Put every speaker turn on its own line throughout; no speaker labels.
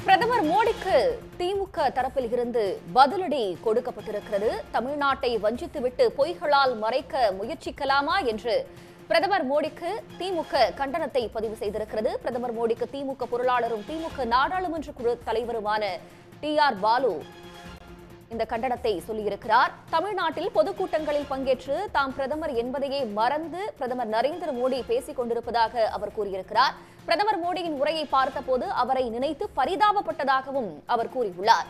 பிரதமர் மோடிக்கு திமுக தரப்பில் இருந்து பதிலடி கொடுக்கப்பட்டிருக்கிறது தமிழ்நாட்டை வஞ்சித்துவிட்டு பொய்களால் மறைக்க முயற்சிக்கலாமா என்று பிரதமர் மோடிக்கு திமுக கண்டனத்தை பதிவு செய்திருக்கிறது பிரதமர் மோடிக்கு திமுக பொருளாளரும் திமுக நாடாளுமன்ற குழு தலைவருமான டி ஆர் பாலு இந்த கண்டனத்தை சொல்லியிருக்கிறார் தமிழ்நாட்டில் பொதுக்கூட்டங்களில் பங்கேற்று தாம் பிரதமர் என்பதையே மறந்து பிரதமர் நரேந்திர மோடி பேசிக் கொண்டிருப்பதாக அவர் கூறியிருக்கிறார் பிரதமர் மோடியின் உரையை பார்த்தபோது அவரை நினைத்து பரிதாபப்பட்டதாகவும் அவர் கூறியுள்ளார்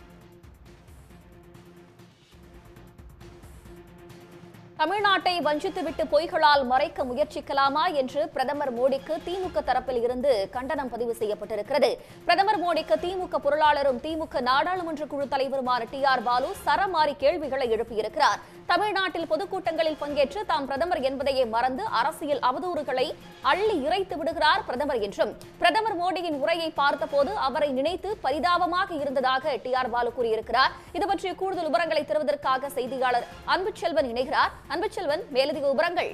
தமிழ்நாட்டை வஞ்சித்துவிட்டு பொய்களால் மறைக்க முயற்சிக்கலாமா என்று பிரதமர் மோடிக்கு திமுக தரப்பில் இருந்து கண்டனம் பதிவு செய்யப்பட்டிருக்கிறது பிரதமர் மோடிக்கு திமுக பொருளாளரும் திமுக நாடாளுமன்ற குழு தலைவருமான டி ஆர் பாலு சரமாரி கேள்விகளை எழுப்பியிருக்கிறார் தமிழ்நாட்டில் பொதுக்கூட்டங்களில் பங்கேற்று தாம் பிரதமர் என்பதையே மறந்து அரசியல் அவதூறுகளை அள்ளி இறைத்து விடுகிறார் பிரதமர் என்றும் பிரதமர் மோடியின் உரையை பார்த்தபோது அவரை நினைத்து பரிதாபமாக இருந்ததாக டி ஆர் பாலு கூறியிருக்கிறார் இது பற்றிய கூடுதல் விவரங்களை தருவதற்காக செய்தியாளர் அன்புச்செல்வன் இணைகிறார் அன்புச்செல்வன் மேலதிக விவரங்கள்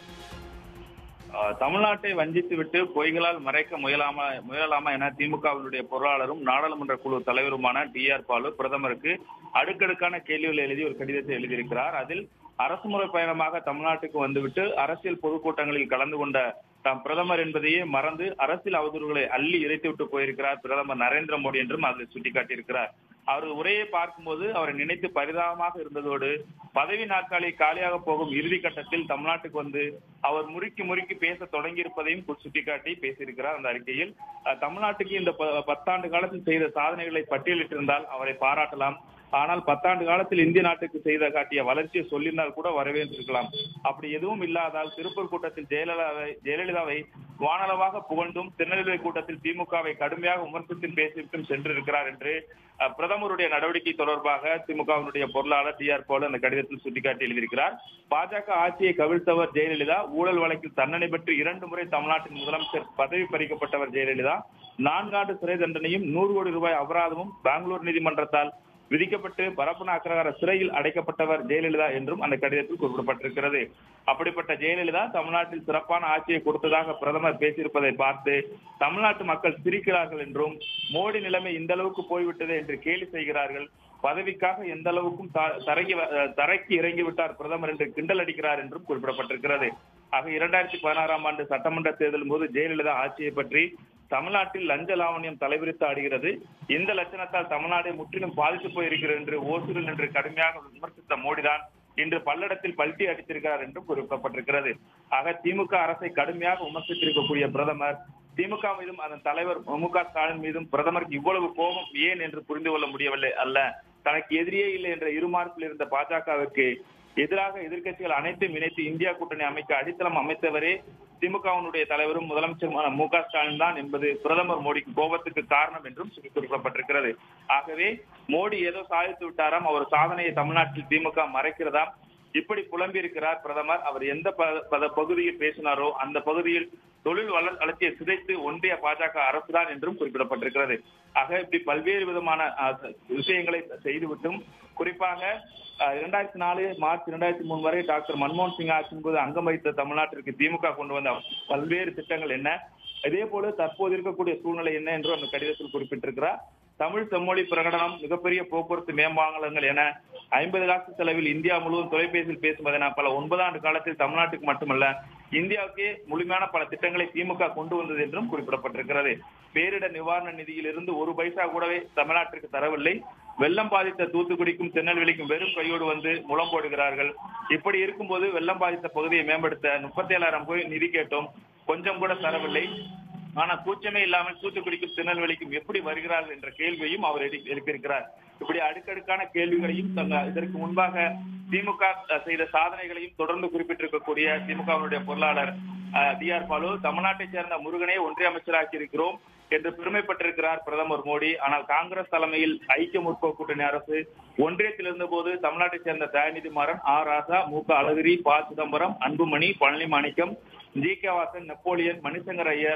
ஆஹ் தமிழ்நாட்டை வஞ்சித்து விட்டு பொய்களால் மறைக்க முயலாமா முயலாமா என திமுகவினுடைய பொருளாளரும் நாடாளுமன்ற குழு தலைவருமான டி ஆர் பாலு பிரதமருக்கு அடுக்கடுக்கான கேள்விகளை எழுதி ஒரு கடிதத்தை எழுதியிருக்கிறார் அதில் அரசுமுறை பயணமாக தமிழ்நாட்டுக்கு வந்துவிட்டு அரசியல் பொதுக்கூட்டங்களில் கலந்து கொண்ட தாம் பிரதமர் என்பதையே மறந்து அரசியல் அவதூறுகளை அள்ளி இறைத்து விட்டு போயிருக்கிறார் பிரதமர் நரேந்திர மோடி என்றும் அதில் சுட்டிக்காட்டியிருக்கிறார் அவரது உரையை பார்க்கும்போது அவரை நினைத்து பரிதாபமாக இருந்ததோடு பதவி நாற்காலி காலியாக போகும் இறுதி கட்டத்தில் தமிழ்நாட்டுக்கு வந்து அவர் முறுக்கி முறுக்கி பேச தொடங்கி இருப்பதையும் சுட்டிக்காட்டி பேசியிருக்கிறார் அந்த அறிக்கையில் அஹ், தமிழ்நாட்டுக்கு இந்த ப- பத்தாண்டு காலத்தில் செய்த சாதனைகளை பட்டியலிட்டிருந்தால் அவரை பாராட்டலாம் ஆனால் பத்தாண்டு காலத்தில் இந்திய நாட்டுக்கு செய்த காட்டிய வளர்ச்சியை சொல்லியிருந்தால் கூட வரவேற்றிருக்கலாம் அப்படி எதுவும் இல்லாதால் திருப்பூர் கூட்டத்தில் ஜெயலலிதாவை ஜெயலலிதாவை வானளவாக புகழ்ந்தும் திருநெல்வேலி கூட்டத்தில் திமுகவை கடுமையாக விமர்சித்து பேசிவிட்டும் சென்றிருக்கிறார் என்று அஹ், பிரதமருடைய நடவடிக்கை தொடர்பாக திமுகவினுடைய பொருளாளர் டி ஆர் போல அந்த கடிதத்தில் சுட்டிக்காட்டி எழுதியிருக்கிறார் பாஜக ஆட்சியை கவிழ்த்தவர் ஜெயலலிதா ஊழல் வழக்கில் தண்டனை பெற்று இரண்டு முறை தமிழ்நாட்டின் முதலமைச்சர் பதவி பறிக்கப்பட்டவர் ஜெயலலிதா நான்காண்டு சிறை தண்டனையும் நூறு கோடி ரூபாய் அபராதமும் பெங்களூர் நீதிமன்றத்தால் விதிக்கப்பட்டு பரப்பன அக்ரகார சிறையில் அடைக்கப்பட்டவர் ஜெயலலிதா என்றும் அந்த கடிதத்தில் குறிப்பிடப்பட்டிருக்கிறது அப்படிப்பட்ட ஜெயலலிதா தமிழ்நாட்டில் சிறப்பான ஆட்சியை கொடுத்ததாக பிரதமர் பேசியிருப்பதை பார்த்து தமிழ்நாட்டு மக்கள் சிரிக்கிறார்கள் என்றும் மோடி நிலைமை இந்த அளவுக்கு போய்விட்டது என்று கேலி செய்கிறார்கள் பதவிக்காக எந்த அளவுக்கும் த- தரங்கி வ- தரைக்கு இறங்கி விட்டார் பிரதமர் என்று கிண்டல் அடிக்கிறார் என்றும் குறிப்பிடப்பட்டிருக்கிறது ஆக இரண்டாயிரத்தி பதினாறாம் ஆண்டு சட்டமன்ற தேர்தலின் போது ஜெயலலிதா ஆட்சியை பற்றி தமிழ்நாட்டில் லஞ்ச லாவணியம் தலைவிரித்து ஆடுகிறது இந்த லட்சணத்தால் தமிழ்நாடு முற்றிலும் பாதித்து போயிருக்கிறது என்று ஓசூரில் என்று கடுமையாக விமர்சித்த மோடிதான் இன்று பல்லடத்தில் பல்ட்டி அடித்திருக்கிறார் என்றும் குறிப்பிடப்பட்டிருக்கிறது ஆக திமுக அரசை கடுமையாக விமர்சித்திருக்கக்கூடிய பிரதமர் திமுக மீதும் அதன் தலைவர் மு க ஸ்டாலின் மீதும் பிரதமருக்கு இவ்வளவு கோபம் ஏன் என்று புரிந்து கொள்ள முடியவில்லை அல்ல தனக்கு எதிரியே இல்லை என்ற இருமார்பில் இருந்த பாஜகவுக்கு எதிராக எதிர்க்கட்சிகள் அனைத்தும் இணைத்து இந்தியா கூட்டணி அமைக்க அடித்தளம் அமைத்தவரே திமுகவினுடைய தலைவரும் முதலமைச்சருமான மு க ஸ்டாலின் தான் என்பது பிரதமர் மோடிக்கு கோபத்துக்கு காரணம் என்றும் சுட்டி குறிப்பிடப்பட்டிருக்கிறது ஆகவே மோடி ஏதோ சாதித்து விட்டாராம் அவர் சாதனையை தமிழ்நாட்டில் திமுக மறைக்கிறதாம் இப்படி புலம்பி இருக்கிறார் பிரதமர் அவர் எந்த ப- பத- பகுதியில் பேசினாரோ அந்த பகுதியில் தொழில் வளர் வளர்ச்சியை சிதைத்து ஒன்றிய பாஜக அரசுதான் என்றும் குறிப்பிடப்பட்டிருக்கிறது ஆக இப்படி பல்வேறு விதமான அஹ், விஷயங்களை செய்துவிட்டும் குறிப்பாக அஹ், இரண்டாயிரத்தி நாலு மார்ச் இரண்டாயிரத்தி மூணு வரை டாக்டர் மன்மோகன் சிங் ஆட்சியின் போது அங்கம் வகித்த தமிழ்நாட்டிற்கு திமுக கொண்டு வந்த பல்வேறு திட்டங்கள் என்ன இதே போல தற்போது இருக்கக்கூடிய சூழ்நிலை என்ன என்று அந்த கடிதத்தில் குறிப்பிட்டிருக்கிறார் தமிழ் செம்மொழி பிரகடனம் மிகப்பெரிய போக்குவரத்து மேம்பாலங்கள் என ஐம்பது காசு செலவில் இந்தியா முழுவதும் தொலைபேசியில் பேசுவதென பல ஒன்பது ஆண்டு காலத்தில் தமிழ்நாட்டுக்கு மட்டுமல்ல இந்தியாவுக்கே முழுமையான பல திட்டங்களை திமுக கொண்டு வந்தது என்றும் குறிப்பிடப்பட்டிருக்கிறது பேரிடர் நிவாரண நிதியில் இருந்து ஒரு பைசா கூடவே தமிழ்நாட்டிற்கு தரவில்லை வெள்ளம் பாதித்த தூத்துக்குடிக்கும் திருநெல்வேலிக்கும் வெறும் கையோடு வந்து முலம் போடுகிறார்கள் இப்படி இருக்கும்போது வெள்ளம் பாதித்த பகுதியை மேம்படுத்த முப்பத்தி ஏழாயிரம் கோடி நிதி கேட்டோம் கொஞ்சம் கூட தரவில்லை ஆனா கூச்சமே இல்லாமல் தூத்துக்குடிக்கும் திருநெல்வேலிக்கும் எப்படி வருகிறார்கள் என்ற கேள்வியையும் அவர் எழுப்பி- எழுப்பியிருக்கிறார் இப்படி அடுக்கடுக்கான கேள்விகளையும் தங்க- இதற்கு முன்பாக திமுக செய்த சாதனைகளையும் தொடர்ந்து குறிப்பிட்டிருக்கக்கூடிய திமுகவினுடைய பொருளாளர் டி ஆர் பாலு தமிழ்நாட்டை சேர்ந்த முருகனை ஒன்றிய அமைச்சராக்கி இருக்கிறோம் என்று பெருமைப்பட்டிருக்கிறார் பிரதமர் மோடி ஆனால் காங்கிரஸ் தலைமையில் ஐக்கிய முற்போக்கு கூட்டணி அரசு ஒன்றியத்தில் இருந்தபோது தமிழ்நாட்டை சேர்ந்த தயாநிதி மாறன் ஆர் ராசா மு க அழகிரி ப சிதம்பரம் அன்புமணி பழனி மாணிக்கம் ஜி கே வாசன் நெப்போலியன் மணிசங்கர் ஐயர்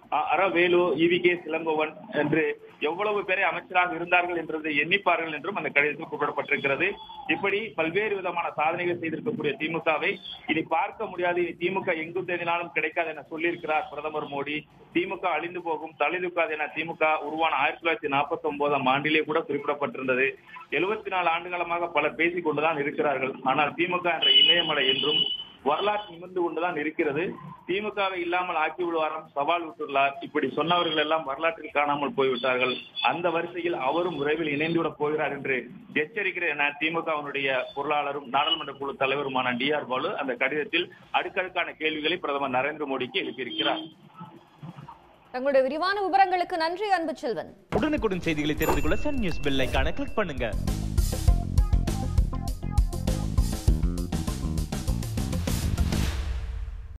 அ- அற வேலு இவி கே சிலம்பவன் என்று எவ்வளவு பேரை அமைச்சராக இருந்தார்கள் என்றதை எண்ணிப்பார்கள் என்றும் அந்த கடிதத்தில் குறிப்பிடப்பட்டிருக்கிறது இப்படி பல்வேறு விதமான சாதனைகள் செய்திருக்கக்கூடிய திமுகவை இனி பார்க்க முடியாது இனி திமுக எங்கும் தேடினாலும் கிடைக்காது என சொல்லியிருக்கிறார் பிரதமர் மோடி திமுக அழிந்து போகும் தலை என திமுக உருவான ஆயிரத்தி தொள்ளாயிரத்தி நாற்பத்தி ஒன்பதாம் ஆண்டிலே கூட குறிப்பிடப்பட்டிருந்தது எழுபத்தி நாலு ஆண்டுகாலமாக பலர் பேசிக் கொண்டுதான் இருக்கிறார்கள் ஆனால் திமுக என்ற இணையமலை என்றும் வரலாற்று நிமிர்ந்து கொண்டுதான் இருக்கிறது திமுகவை இல்லாமல் ஆக்கி விடுவாரம் சவால் விட்டுள்ளார் இப்படி சொன்னவர்கள் எல்லாம் வரலாற்றில் காணாமல் போய்விட்டார்கள் அந்த வரிசையில் அவரும் விரைவில் இணைந்துவிடப் போகிறார் என்று எச்சரிக்கிறேன் என திமுகவினுடைய பொருளாளரும் நாடாளுமன்ற குழு தலைவருமான டி ஆர் பாலு அந்த கடிதத்தில் அடுக்கடுக்கான கேள்விகளை பிரதமர் நரேந்திர மோடிக்கு எழுப்பியிருக்கிறார்
தங்களுடைய விரிவான விவரங்களுக்கு நன்றி அன்பு செல்வன்
உடனுக்குடன் செய்திகளை தெரிந்து கொள்ள சன் நியூஸ் பெல் ஐகானை கிளிக் பண்ணுங்க